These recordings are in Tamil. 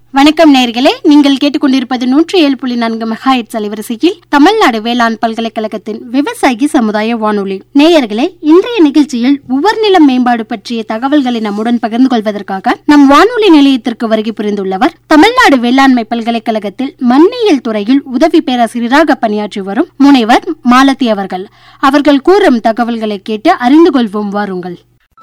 வணக்கம் நேயர்களே நீங்கள் கேட்டுக்கொண்டிருப்பது நூற்றி ஏழு புள்ளி நான்கு மெகாஹெட்ஸ் அலைவரிசையில் தமிழ்நாடு வேளாண் பல்கலைக்கழகத்தின் விவசாயி சமுதாய வானொலி நேயர்களே இன்றைய நிகழ்ச்சியில் உவர் நில மேம்பாடு பற்றிய தகவல்களை நம்முடன் பகிர்ந்து கொள்வதற்காக நம் வானொலி நிலையத்திற்கு வருகை புரிந்துள்ளவர் தமிழ்நாடு வேளாண்மை பல்கலைக்கழகத்தில் மண்ணியல் துறையில் உதவி பேராசிரியராக பணியாற்றி வரும் முனைவர் மாலதி அவர்கள் அவர்கள் கூறும் தகவல்களை கேட்டு அறிந்து கொள்வோம் வாருங்கள்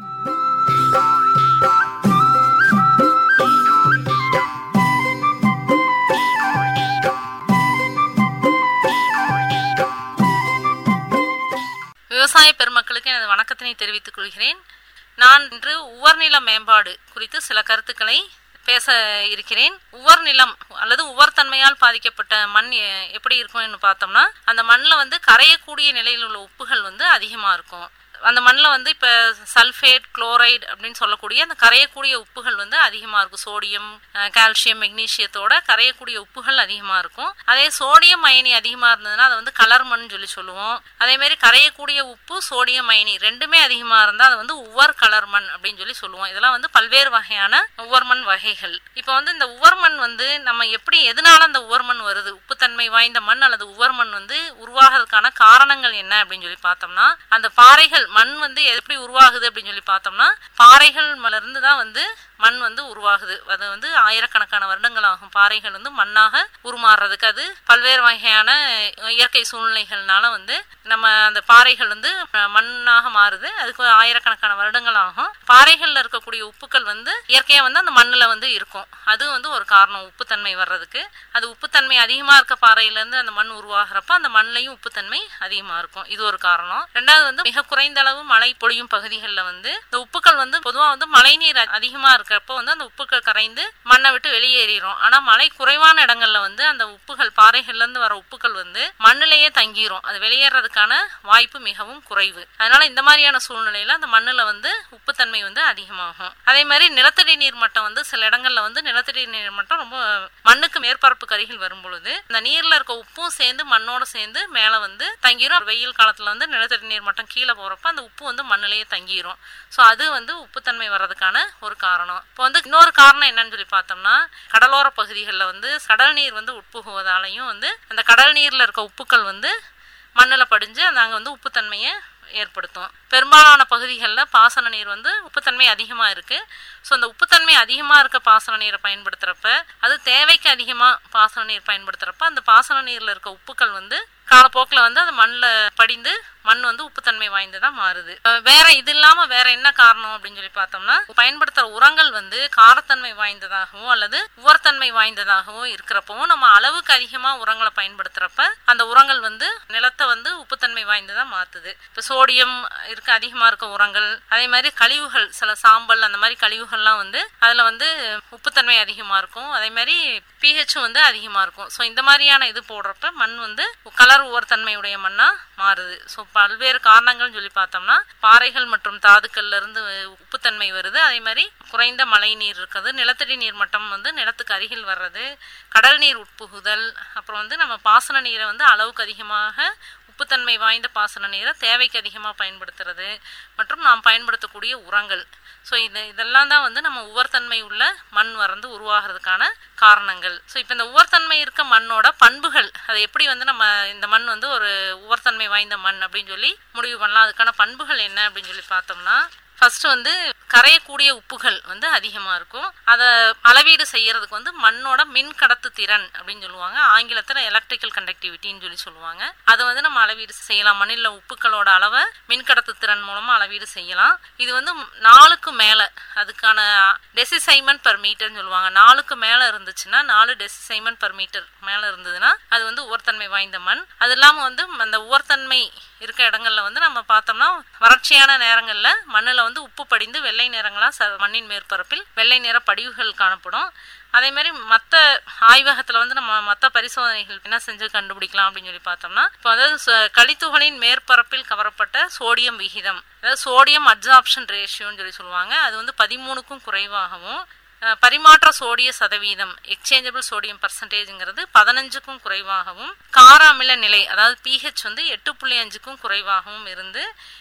விவசாய பெருமக்களுக்கு எனது வணக்கத்தினை தெரிவித்துக் கொள்கிறேன் நான் இன்று உவர்நில மேம்பாடு குறித்து சில கருத்துக்களை பேச இருக்கிறேன் உவர் நிலம் அல்லது உவர் தன்மையால் பாதிக்கப்பட்ட மண் எ- எப்படி இருக்கும்னு பார்த்தோம்னா அந்த மண்ணில் வந்து கரையக்கூடிய நிலையில் உள்ள உப்புகள் வந்து அதிகமாக இருக்கும் அந்த மண்ணில் வந்து இப்போ சல்ஃபேட் குளோரைடு அப்படின்னு சொல்லக்கூடிய அந்த கரையக்கூடிய உப்புகள் வந்து அதிகமாக இருக்கும் சோடியம் அஹ், கால்சியம் மெக்னீசியத்தோட கரையக்கூடிய உப்புகள் அதிகமாக இருக்கும் அதே சோடியம் அயனி அதிகமாக இருந்ததுன்னா அதை வந்து கலர் மண் சொல்லி சொல்லுவோம் அதே மாதிரி கரையக்கூடிய உப்பு சோடியம் அயனி ரெண்டுமே அதிகமாக இருந்தால் அது வந்து உவர் கலர் மண் அப்படின்னு சொல்லி சொல்லுவோம் இதெல்லாம் வந்து பல்வேறு வகையான உவர் மண் வகைகள் இப்போ வந்து இந்த உவர் மண் வந்து நம்ம எப்படி எதனால அந்த உவர் மண் வருது உப்புத்தன்மை வாய்ந்த மண் அல்லது உவர் மண் வந்து உருவாகிறதுக்கான காரணங்கள் என்ன அப்படின்னு சொல்லி பார்த்தோம்னா அந்த பாறைகள் மண் வந்து எப்படி உருவாகுது அப்படின்னு சொல்லி பார்த்தோம்னா பாறைகள் இருந்து தான் வந்து மண் வந்து உருவாகுது அது வந்து ஆயிரக்கணக்கான வருடங்கள் ஆகும் பாறைகள் வந்து மண்ணாக உருமாறுறதுக்கு அது பல்வேறு வகையான இயற்கை சூழ்நிலைகள்னால வந்து நம்ம அந்த பாறைகள் வந்து அஹ், மண்ணாக மாறுது அதுக்கு ஆயிரக்கணக்கான வருடங்கள் ஆகும் பாறைகள்ல இருக்கக்கூடிய உப்புக்கள் வந்து இயற்கையா வந்து அந்த மண்ணுல வந்து இருக்கும் அது வந்து ஒரு காரணம் உப்புத்தன்மை வர்றதுக்கு அது உப்புத்தன்மை அதிகமா இருக்க பாறையில இருந்து அந்த மண் உருவாகிறப்ப அந்த மண்ணிலையும் உப்புத்தன்மை அதிகமா இருக்கும் இது ஒரு காரணம் ரெண்டாவது வந்து மிக குறைந்த அளவு மழை பொழியும் பகுதிகளில் வந்து இந்த உப்புக்கள் வந்து பொதுவா வந்து மழைநீர் அதிகமா இருக்கிறப்ப வந்து அந்த உப்புக்கள் கரைந்து மண்ணை விட்டு வெளியேறிடும் ஆனா மழை குறைவான இடங்கள்ல வந்து அந்த உப்புகள் பாறைகள்ல இருந்து வர உப்புக்கள் வந்து மண்ணிலேயே தங்கிரும் அது வெளியேறதுக்கான வாய்ப்பு மிகவும் குறைவு அதனால இந்த மாதிரியான சூழ்நிலையில அந்த மண்ணுல வந்து உப்புத்தன்மை வந்து அதிகமாகும் அதே மாதிரி நிலத்தடி நீர் மட்டம் வந்து சில இடங்கள்ல வந்து நிலத்தடி நீர் மட்டம் ரொம்ப மண்ணுக்கு மேற்பரப்புக்கு அருகில் வரும் பொழுது இந்த நீர்ல இருக்க உப்பும் சேர்ந்து மண்ணோட சேர்ந்து மேல வந்து தங்கிரும் வெயில் காலத்துல வந்து நிலத்தடி நீர் மட்டம் கீழே போறப்ப அந்த உப்பு வந்து மண்ணிலேயே தங்கிரும் ஸோ அது வந்து உப்புத்தன்மை வர்றதுக்கான ஒரு காரணம் இப்போ வந்து இன்னொரு காரணம் என்னன்னு சொல்லி பார்த்தோம்னா கடலோர பகுதிகளில் வந்து கடல் நீர் வந்து உட்புகுவதாலையும் வந்து அந்த கடல் நீர்ல இருக்க உப்புக்கள் வந்து மண்ணில் படிஞ்சு அந்த அங்கே வந்து உப்புத்தன்மையை ஏற்படுத்தும் பெரும்பாலான பகுதிகளில் பாசன நீர் வந்து உப்புத்தன்மை அதிகமாக இருக்குது ஸோ அந்த உப்புத்தன்மை அதிகமாக இருக்க பாசன நீரை பயன்படுத்துகிறப்ப அது தேவைக்கு அதிகமாக பாசன நீர் பயன்படுத்துகிறப்ப அந்த பாசன நீரில் இருக்க உப்புக்கள் வந்து காலப்போக்கில் வந்து அது மண்ணில் படிந்து மண் வந்து உப்புத்தன்மை வாய்ந்ததா மாறுது அஹ் வேற இது இல்லாம வேற என்ன காரணம் அப்படின்னு சொல்லி பார்த்தோம்னா பயன்படுத்துற உரங்கள் வந்து காரத்தன்மை வாய்ந்ததாகவும் அல்லது உவர்த்தன்மை வாய்ந்ததாகவும் இருக்கிறப்பவும் நம்ம அளவுக்கு அதிகமா உரங்களை பயன்படுத்துறப்ப அந்த உரங்கள் வந்து நிலத்தை வந்து உப்புத்தன்மை வாய்ந்ததா மாத்துது இப்ப சோடியம் இருக்க அதிகமா இருக்க உரங்கள் அதே மாதிரி கழிவுகள் சில சாம்பல் அந்த மாதிரி கழிவுகள்லாம் வந்து அதுல வந்து உப்புத்தன்மை அதிகமா இருக்கும் அதே மாதிரி பிஹெச்சும் வந்து அதிகமா இருக்கும் ஸோ இந்த மாதிரியான இது போடுறப்ப மண் வந்து கலர் உவர்த்தன்மையுடைய மண்ணா மாறுது ஸோ பல்வேறு காரணங்கள்னு சொல்லி பார்த்தோம்னா பாறைகள் மற்றும் தாதுக்கள்ல இருந்து உப்புத்தன்மை வருது அதே மாதிரி குறைந்த மழை நீர் இருக்குது நிலத்தடி நீர் மட்டம் வந்து நிலத்துக்கு அருகில் வர்றது கடல் நீர் உட்புகுதல் அப்புறம் வந்து நம்ம பாசன நீரை வந்து அளவுக்கு அதிகமாக உப்புத்தன்மை வாய்ந்த பாசன நீரை தேவைக்கு அதிகமாக பயன்படுத்துறது மற்றும் நாம் பயன்படுத்தக்கூடிய உரங்கள் ஸோ இது இதெல்லாம் தான் வந்து நம்ம உவர்த்தன்மை உள்ள மண் வந்து உருவாகிறதுக்கான காரணங்கள் ஸோ இப்போ இந்த உவர்த்தன்மை இருக்க மண்ணோட பண்புகள் அதை எப்படி வந்து நம்ம இந்த மண் வந்து ஒரு உவர்த்தன்மை வாய்ந்த மண் அப்படின்னு சொல்லி முடிவு பண்ணலாம் அதுக்கான பண்புகள் என்ன அப்படின்னு சொல்லி பார்த்தோம்னா ஃபர்ஸ்ட் வந்து கரையக்கூடிய உப்புகள் வந்து அதிகமாக இருக்கும் அதை அளவீடு செய்யறதுக்கு வந்து மண்ணோட மின் கடத்து திறன் அப்படின்னு சொல்லுவாங்க ஆங்கிலத்தில் எலக்ட்ரிக்கல் கண்டக்டிவிட்டின்னு சொல்லி சொல்லுவாங்க அதை வந்து நம்ம அளவீடு செய்யலாம் மண்ணில் உப்புக்களோட அளவை மின் கடத்து திறன் மூலமாக அளவீடு செய்யலாம் இது வந்து நாலுக்கு மேலே அதுக்கான டெசிசைமன் பர் மீட்டர்னு சொல்லுவாங்க நாலுக்கு மேலே இருந்துச்சுன்னா நாலு டெசிசைமன் பர் மீட்டர் மேலே இருந்ததுன்னா அது வந்து உவர்த்தன்மை வாய்ந்த மண் அது இல்லாமல் வந்து அந்த உவர்த்தன்மை இருக்க இடங்கள்ல வந்து நம்ம பார்த்தோம்னா வறட்சியான நேரங்களில் மண்ணில் வந்து உப்பு படிந்து வெள்ளை நிறங்களா ச மண்ணின் மேற்பரப்பில் வெள்ளை நிற படிவுகள் காணப்படும் அதே மாதிரி மற்ற ஆய்வகத்தில் வந்து நம்ம மற்ற பரிசோதனைகள் என்ன செஞ்சு கண்டுபிடிக்கலாம் அப்படின்னு சொல்லி பார்த்தோம்னா இப்போ அதாவது ச- கழித்துகளின் மேற்பரப்பில் கவரப்பட்ட சோடியம் விகிதம் அதாவது சோடியம் அப்சார்ப்ஷன் ரேஷியோன்னு சொல்லி சொல்லுவாங்க அது வந்து பதிமூணுக்கும் குறைவாகவும் அஹ், பரிமாற்ற சோடிய சதவீதம் எக்ஸ்சேஞ்சபிள் சோடியம் பர்சன்டேஜ்ங்கிறது பதினஞ்சுக்கும் குறைவாகவும் கார அமில நிலை அதாவது பிஹெச் வந்து எட்டு புள்ளி அஞ்சுக்கும் குறைவாகவும் இருந்து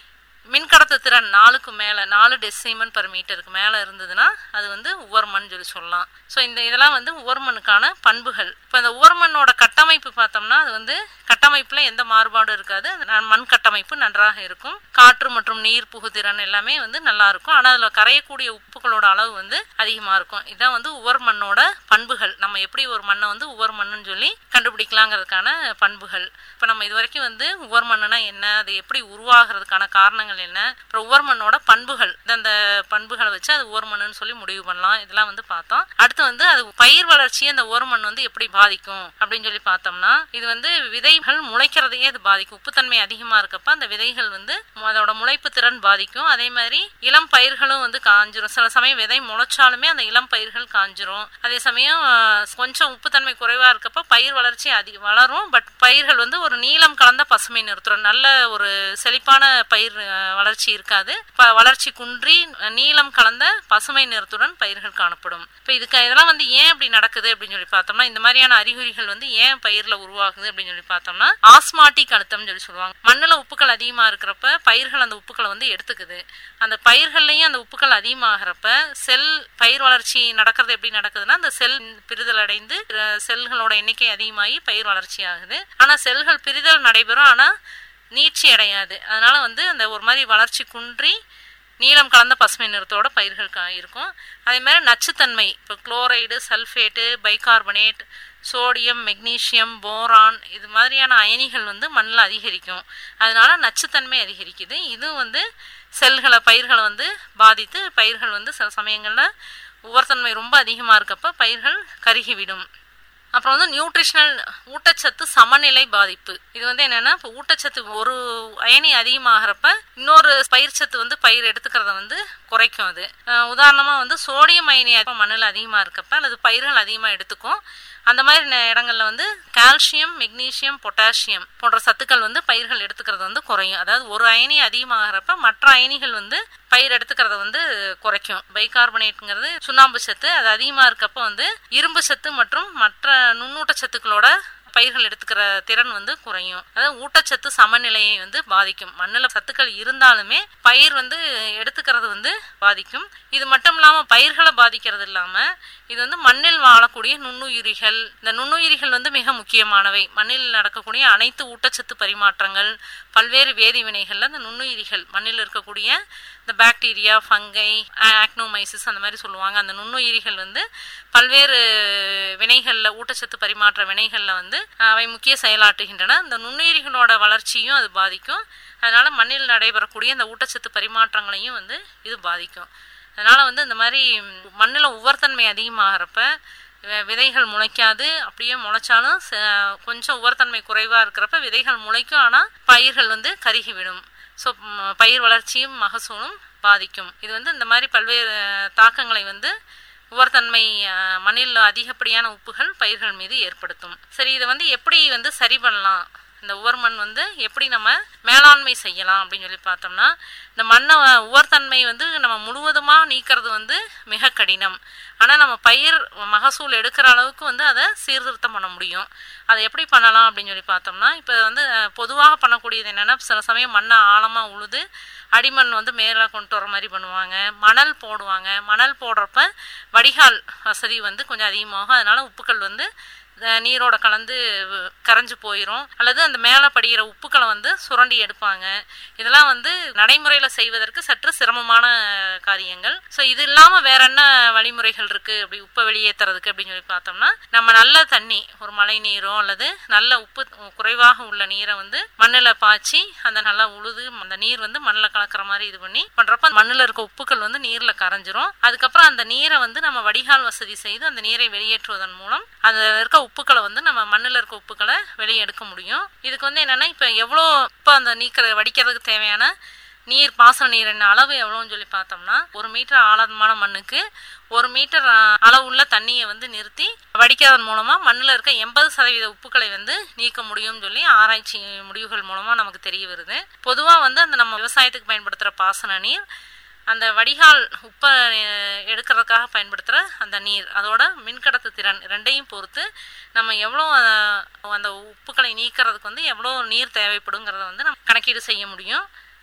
மின்கடத்து திறன் நாலுக்கு மேலே நாலு டெசிமன் பர் மீட்டருக்கு மேலே இருந்ததுன்னா அது வந்து உவர்மண் சொல்லி சொல்லலாம் ஸோ இந்த இதெல்லாம் வந்து உவர்மண்ணுக்கான பண்புகள் இப்போ இந்த உவர்மண்ணோட கட்டமைப்பு பார்த்தோம்னா அது வந்து கட்டமைப்பில் எந்த மாறுபாடும் இருக்காது அது ந- மண் கட்டமைப்பு நன்றாக இருக்கும் காற்று மற்றும் நீர் புகுதிறன் எல்லாமே வந்து நல்லா இருக்கும் ஆனால் அதில் கரையக்கூடிய உப்புகளோட அளவு வந்து அதிகமாக இருக்கும் இதான் வந்து உவர் மண்ணோட பண்புகள் நம்ம எப்படி ஒரு மண்ணை வந்து உவர் மண்ணுன்னு சொல்லி கண்டுபிடிக்கலாங்கிறதுக்கான பண்புகள் இப்போ நம்ம இது வரைக்கும் வந்து உவர் மண்ணுனா என்ன அது எப்படி உருவாகிறதுக்கான காரணங்கள் என்ன அப்புறம் உவர் மண்ணோட பண்புகள் இந்த பண்புகளை வச்சு அது உவர் மண்ணுன்னு சொல்லி முடிவு பண்ணலாம் இதெல்லாம் வந்து பார்த்தோம் அடுத்து வந்து அது பயிர் வளர்ச்சியை அந்த உவர் மண் வந்து எப்படி பாதிக்கும் அப்படின்னு சொல்லி பார்த்தோம்னா இது வந்து விதைகள் முளைக்கிறதையே இது பாதிக்கும் உப்புத்தன்மை அதிகமாக இருக்கப்ப அந்த விதைகள் வந்து அதோட முளைப்பு திறன் பாதிக்கும் அதே மாதிரி இளம் பயிர்களும் வந்து காஞ்சிரும் சில சமயம் விதை முளைச்சாலுமே அந்த இளம் பயிர்கள் காஞ்சிரும் அதே சமயம் ஆஹ், கொஞ்சம் உப்புத்தன்மை குறைவா இருக்கப்ப பயிர் வளர்ச்சி அதிக வளரும் பட் பயிர்கள் வந்து ஒரு நீளம் கலந்த பசுமை நிறுத்தும் நல்ல ஒரு செழிப்பான பயிர் ஆஹ், வளர்ச்சி இருக்காது ப- வளர்ச்சி குன்றி அஹ், நீளம் கலந்த பசுமை நிறத்துடன் பயிர்கள் காணப்படும் இப்போ இதுக்கு இதெல்லாம் வந்து ஏன் இப்படி நடக்குது அப்படின்னு சொல்லி பார்த்தோம்னா இந்த மாதிரியான அறிகுறிகள் வந்து ஏன் பயிர்ல உருவாகுது அப்படின்னு சொல்லி பார்த்தோம்னா ஆஸ்மாட்டிக் அழுத்தம்னு சொல்லி சொல்லுவாங்க மண்ணுல உப்புக்கள் அதிகமா இருக்கிறப்ப பயிர்கள் அந்த உப்புக்களை வந்து எடுத்துக்குது அந்த பயிர்கள்லயும் அந்த உப்புக்கள் அதிகமாகிறப்ப செல் பயிர் வளர்ச்சி நடக்கிறது எப்படி நடக்குதுன்னா அந்த செல் பிரிதல் அடைந்து அஹ், செல்களோட எண்ணிக்கை அதிகமாகி பயிர் வளர்ச்சி ஆகுது ஆனா செல்கள் பிரிதல் நடைபெறும் ஆனா நீட்சி அடையாது அதனால வந்து அந்த ஒரு மாதிரி வளர்ச்சி குன்றி நீலம் கலந்த பசுமை நிறத்தோட பயிர்கள் கா- இருக்கும் அதே மாதிரி நச்சுத்தன்மை இப்போ chloride sulphate bicarbonate sodium magnesium boron இது மாதிரியான அயனிகள் வந்து மண்ணில் அதிகரிக்கும் அதனால நச்சுத்தன்மை அதிகரிக்குது இது வந்து செல்களை பயிர்களை வந்து பாதித்து பயிர்கள் வந்து சில சமயங்களில் உவர்த்தன்மை ரொம்ப அதிகமாக இருக்கப்ப பயிர்கள் கருகிவிடும் அப்புறம் வந்து நியூட்ரிஷனல் ஊட்டச்சத்து சமநிலை பாதிப்பு இது வந்து என்னன்னா இப்போ ஊட்டச்சத்து ஒரு அயனி அதிகமாகிறப்ப இன்னொரு பயிர் சத்து வந்து பயிர் எடுத்துக்கிறத வந்து குறைக்கும் அது அஹ் உதாரணமா வந்து சோடியம் அயனி மண்ணில் அதிகமாக இருக்கப்ப அல்லது பயிர்கள் அதிகமாக எடுத்துக்கும் அந்த மாதிரி நே- இடங்கள்ல வந்து கால்சியம் மெக்னீசியம் பொட்டாசியம் போன்ற சத்துக்கள் வந்து பயிர்கள் எடுத்துக்கிறது வந்து குறையும் அதாவது ஒரு அயனி அதிகமாகிறப்ப மற்ற அயனிகள் வந்து பயிர் எடுத்துக்கிறத வந்து குறைக்கும் பைகார்பனேட்ங்கிறது சுண்ணாம்பு சத்து அது அதிகமாக இருக்கப்ப வந்து இரும்பு சத்து மற்றும் மற்ற நுண்ணூட்ட சத்துக்களோட பயிர்கள் எடுத்துக்கிற திறன் வந்து குறையும் அதாவது ஊட்டச்சத்து சமநிலையை வந்து பாதிக்கும் மண்ணில் சத்துக்கள் இருந்தாலுமே பயிர் வந்து எடுத்துக்கிறது வந்து பாதிக்கும் இது மட்டும் இல்லாமல் பயிர்களை பாதிக்கிறது இல்லாமல் இது வந்து மண்ணில் வாழக்கூடிய நுண்ணுயிரிகள் இந்த நுண்ணுயிரிகள் வந்து மிக முக்கியமானவை மண்ணில் நடக்கக்கூடிய அனைத்து ஊட்டச்சத்து பரிமாற்றங்கள் பல்வேறு வேதி வினைகள்ல இந்த நுண்ணுயிரிகள் மண்ணில் இருக்கக்கூடிய இந்த பாக்டீரியா ஃபங்கை ஆக்னோமைசிஸ் அந்த மாதிரி சொல்லுவாங்க அந்த நுண்ணுயிரிகள் வந்து பல்வேறு வினைகளில் ஊட்டச்சத்து பரிமாற்ற வினைகளில் வந்து அவை முக்கிய செயலாற்றுகின்றன இந்த நுண்ணுயிரிகளோட வளர்ச்சியும் அது பாதிக்கும் அதனால மண்ணில் நடைபெறக்கூடிய இந்த ஊட்டச்சத்து பரிமாற்றங்களையும் வந்து இது பாதிக்கும் அதனால வந்து இந்த மாதிரி மண்ணில் உவர்த்தன்மை அதிகமாகிறப்ப வி- விதைகள் முளைக்காது அப்படியே முளைச்சாலும் ச- கொஞ்சம் உவர்த்தன்மை குறைவாக இருக்கிறப்ப விதைகள் முளைக்கும் ஆனால் பயிர்கள் வந்து கருகிவிடும் ஸோ பயிர் வளர்ச்சியும் மகசூலும் பாதிக்கும் இது வந்து இந்த மாதிரி பல்வேறு அஹ், தாக்கங்களை வந்து உவர்த்தன்மை அஹ், மண்ணில் அதிகப்படியான உப்புகள் பயிர்கள் மீது ஏற்படுத்தும் சரி இதை வந்து எப்படி வந்து சரி பண்ணலாம் இந்த உவர் மண் வந்து எப்படி நம்ம மேலாண்மை செய்யலாம் அப்படின்னு சொல்லி பார்த்தோம்னா இந்த மண்ணை வ- உவர்த்தன்மை வந்து நம்ம முழுவதுமாக நீக்கிறது வந்து மிக கடினம் ஆனால் நம்ம பயிர் மகசூல் எடுக்கிற அளவுக்கு வந்து அதை சீர்திருத்தம் பண்ண முடியும் அதை எப்படி பண்ணலாம் அப்படின்னு சொல்லி பார்த்தோம்னா இப்போ வந்து அஹ், பொதுவாக பண்ணக்கூடியது என்னென்னா சில சமயம் மண்ணை ஆழமாக உழுது அடிமண் வந்து மேலே கொண்டு வர மாதிரி பண்ணுவாங்க மணல் போடுவாங்க மணல் போடுறப்ப வடிகால் வசதி வந்து கொஞ்சம் அதிகமாகும் அதனால உப்புக்கள் வந்து அஹ், நீரோட கலந்து வ- கரைஞ்சு போயிடும் அல்லது அந்த மேலே படிகிற உப்புக்களை வந்து சுரண்டி எடுப்பாங்க இதெல்லாம் வந்து நடைமுறையில் செய்வதற்கு சற்று சிரமமான காரியங்கள் ஸோ இது இல்லாமல் வேற என்ன வழிமுறைகள் இருக்குது அப்படி உப்பை வெளியேற்றுறதுக்கு அப்படின்னு சொல்லி பார்த்தோம்னா நம்ம நல்ல தண்ணி ஒரு மழை நீரோ அல்லது நல்ல உப்பு குறைவாக உள்ள நீரை வந்து மண்ணில் பாய்ச்சி அந்த நல்லா உழுது அந்த நீர் வந்து மண்ணில் கலக்கிற மாதிரி இது பண்ணி பண்ணுறப்ப மண்ணில் இருக்க உப்புக்கள் வந்து நீரில் கரைஞ்சிரும் அதுக்கப்புறம் அந்த நீரை வந்து நம்ம வடிகால் வசதி செய்து அந்த நீரை வெளியேற்றுவதன் மூலம் அதில் இருக்க உப்புக்களை வந்து நம்ம மண்ணில் இருக்க உப்புக்களை வெளியே எடுக்க முடியும் இதுக்கு வந்து என்னன்னா இப்போ எவ்வளோ இப்போ அந்த நீக்கிற வடிக்கிறதுக்கு தேவையான நீர் பாசன நீரின் அளவு எவ்வளோன்னு சொல்லி பார்த்தோம்னா ஒரு மீட்டர் ஆழமான மண்ணுக்கு ஒரு மீட்டர் ஆ, அளவுள்ள தண்ணியை வந்து நிறுத்தி வடிக்கிறதன் மூலமா மண்ணில் இருக்க எண்பது சதவீத உப்புக்களை வந்து நீக்க முடியும்னு சொல்லி ஆராய்ச்சி முடிவுகள் மூலமா நமக்கு தெரிய வருது பொதுவாக வந்து அந்த நம்ம விவசாயத்துக்கு பயன்படுத்துகிற பாசன நீர் அந்த வடிகால் உப்பை அஹ், எடுக்கிறதுக்காக பயன்படுத்துகிற அந்த நீர் அதோட மின்கடத்து திறன் ரெண்டையும் பொறுத்து நம்ம எவ்வளோ அஹ், அந்த உப்புக்களை நீக்கிறதுக்கு வந்து எவ்வளோ நீர் தேவைப்படுங்கிறத வந்து நம்ம கணக்கீடு செய்ய முடியும்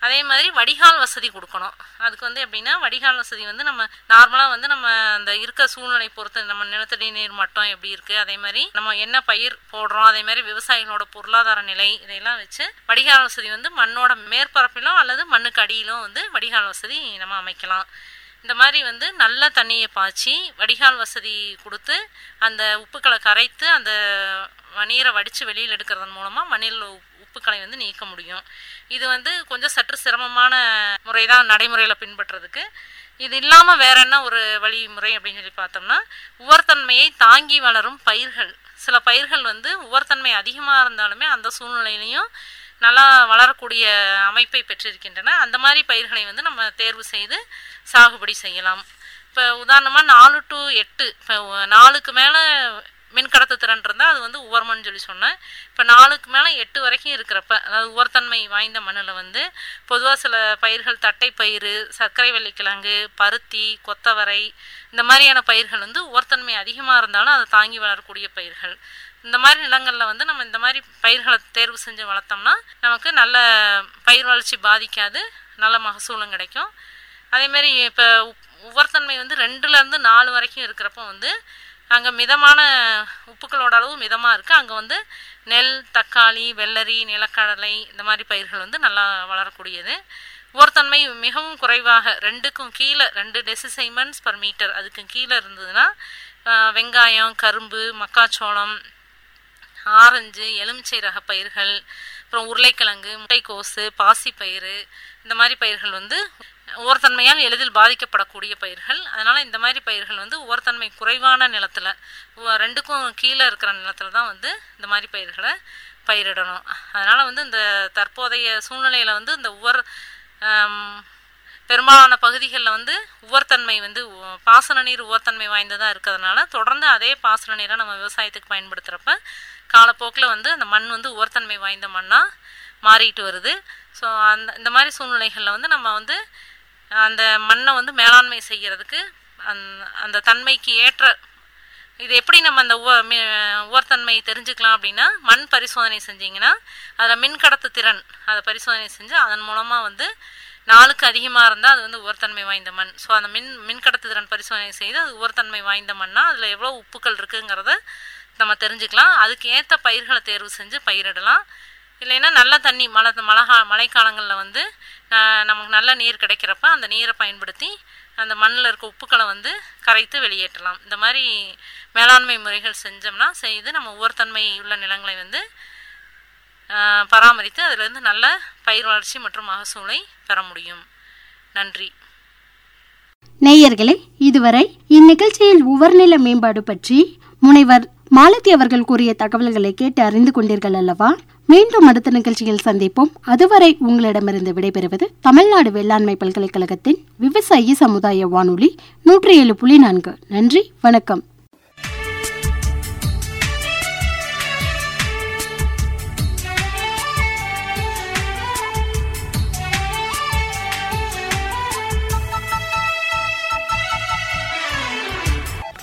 அதே மாதிரி வடிகால் வசதி கொடுக்கணும் அதுக்கு வந்து எப்படின்னா வடிகால் வசதி வந்து நம்ம நார்மலாக வந்து நம்ம அந்த இருக்க சூழ்நிலை பொறுத்து நம்ம நிலத்தடி நீர் மட்டம் எப்படி இருக்கு அதே மாதிரி நம்ம என்ன பயிர் போடுறோம் அதே மாதிரி விவசாயிகளோட பொருளாதார நிலை இதையெல்லாம் வச்சு வடிகால் வசதி வந்து மண்ணோட மேற்பரப்பிலும் அல்லது மண்ணுக்கு அடியிலும் வந்து வடிகால் வசதி நம்ம அமைக்கலாம் இந்த மாதிரி வந்து நல்ல தண்ணியை பாய்ச்சி வடிகால் வசதி கொடுத்து அந்த உப்புக்களை கரைத்து அந்த நீரை வடித்து வெளியில் எடுக்கிறதன் மூலமாக மண்ணில் உள்ள உப்புக்களை வந்து நீக்க முடியும் இது வந்து கொஞ்சம் சற்று சிரமமான முறை தான் நடைமுறையில் பின்பற்றுறதுக்கு இது இல்லாமல் வேற என்ன ஒரு வழிமுறை அப்படின்னு சொல்லி பார்த்தோம்னா உவர்த்தன்மையை தாங்கி வளரும் பயிர்கள் சில பயிர்கள் வந்து உவர்த்தன்மை அதிகமாக இருந்தாலுமே அந்த சூழ்நிலையிலையும் நல்லா வளரக்கூடிய அமைப்பை பெற்றிருக்கின்றன அந்த மாதிரி பயிர்களை வந்து நம்ம தேர்வு செய்து சாகுபடி செய்யலாம் இப்போ உதாரணமாக நாலு டு எட்டு இப்போ நாலுக்கு மேலே மின்கடத்து திறன் இருந்தால் அது வந்து உவர்மன்னு சொல்லி சொன்னேன் இப்போ நாலுக்கு மேலே எட்டு வரைக்கும் இருக்கிறப்ப அதாவது உவர்த்தன்மை வாய்ந்த மண்ணில் வந்து பொதுவாக சில பயிர்கள் தட்டை பயிர் சர்க்கரை வெள்ளிக்கிழங்கு பருத்தி கொத்தவரை இந்த மாதிரியான பயிர்கள் வந்து உவர்த்தன்மை அதிகமாக இருந்தாலும் அதை தாங்கி வளரக்கூடிய பயிர்கள் இந்த மாதிரி நிலங்களில் வந்து நம்ம இந்த மாதிரி பயிர்களை தேர்வு செஞ்சு வளர்த்தோம்னா நமக்கு நல்ல பயிர் வளர்ச்சி பாதிக்காது நல்ல மகசூலும் கிடைக்கும் அதேமாரி இப்போ உவர்த்தன்மை வந்து ரெண்டுலேருந்து நாலு வரைக்கும் இருக்கிறப்போ வந்து அங்கே மிதமான உப்புக்களோட அளவு மிதமாக இருக்குது அங்கே வந்து நெல் தக்காளி வெள்ளரி நிலக்கடலை இந்த மாதிரி பயிர்கள் வந்து நல்லா வளரக்கூடியது உவர்த்தன்மை மிகவும் குறைவாக ரெண்டுக்கும் கீழே ரெண்டு டெசிசைமன்ஸ் பர் மீட்டர் அதுக்கு கீழே இருந்ததுன்னா வெங்காயம் கரும்பு மக்காச்சோளம் ஆரஞ்சு எலுமிச்சை ரக பயிர்கள் அப்புறம் உருளைக்கிழங்கு முட்டைக்கோசு பாசிப்பயிறு இந்த மாதிரி பயிர்கள் வந்து உவர்த்தன்மையால் எளிதில் பாதிக்கப்படக்கூடிய பயிர்கள் அதனால் இந்த மாதிரி பயிர்கள் வந்து உவர்த்தன்மை குறைவான நிலத்தில் ரெண்டுக்கும் கீழே இருக்கிற நிலத்தில் தான் வந்து இந்த மாதிரி பயிர்களை பயிரிடணும் அதனால் வந்து இந்த தற்போதைய சூழ்நிலையில் வந்து இந்த உவர் பெரும்பாலான பகுதிகளில் வந்து உவர்த்தன்மை வந்து பாசன நீர் உவர்த்தன்மை வாய்ந்ததாக இருக்கிறதுனால தொடர்ந்து அதே பாசன நீரை நம்ம விவசாயத்துக்கு பயன்படுத்துகிறப்ப காலப்போக்கில் வந்து அந்த மண் வந்து உவர்த்தன்மை வாய்ந்த மண்ணாக மாறிட்டு வருது ஸோ அந்த இந்த மாதிரி சூழ்நிலைகளில் வந்து நம்ம வந்து அந்த மண்ணை வந்து மேலாண்மை செய்கிறதுக்கு அந் அந்த தன்மைக்கு ஏற்ற இது எப்படி நம்ம அந்த உவ உவர்த்தன்மை தெரிஞ்சுக்கலாம் அப்படின்னா மண் பரிசோதனை செஞ்சிங்கன்னா அதில் மின்கடத்து திறன் அதை பரிசோதனை செஞ்சு அதன் மூலமாக வந்து நாளுக்கு அதிகமாக இருந்தால் அது வந்து உவர்த்தன்மை வாய்ந்த மண் ஸோ அந்த மின் மின்கடத்து திறன் பரிசோதனை செய்து அது உவர்த்தன்மை வாய்ந்த மண்ணாக அதில் எவ்வளோ உப்புக்கள் இருக்குங்கிறத நம்ம தெரிஞ்சுக்கலாம் அதுக்கு ஏற்ற பயிர்களை தேர்வு செஞ்சு பயிரிடலாம் இல்லைன்னா நல்ல தண்ணி மழை மழை மழைக்காலங்களில் வந்து நமக்கு நல்ல நீர் கிடைக்கிறப்ப அந்த நீரை பயன்படுத்தி அந்த மண்ணில் இருக்க உப்புக்களை வந்து கரைத்து வெளியேற்றலாம் இந்த மாதிரி மேலாண்மை முறைகள் செஞ்சோம்னா செய்து நம்ம உவர்த்தன்மை உள்ள நிலங்களை வந்து பராமரித்து அதிலிருந்து நல்ல பயிர் வளர்ச்சி மற்றும் மகசூலை பெற முடியும் நன்றி நேயர்களே இதுவரை இந்நிகழ்ச்சியில் உவர்நில மேம்பாடு பற்றி முனைவர் மாலதி அவர்கள் கூறிய தகவல்களை கேட்டு அறிந்து கொண்டீர்கள் அல்லவா மீண்டும் அடுத்த நிகழ்ச்சியில் சந்திப்போம் அதுவரை உங்களிடமிருந்து விடைபெறுவது தமிழ்நாடு வேளாண்மை பல்கலைக்கழகத்தின் விவசாயி சமுதாய வானொலி நூற்றி ஏழு புள்ளி நான்கு நன்றி வணக்கம்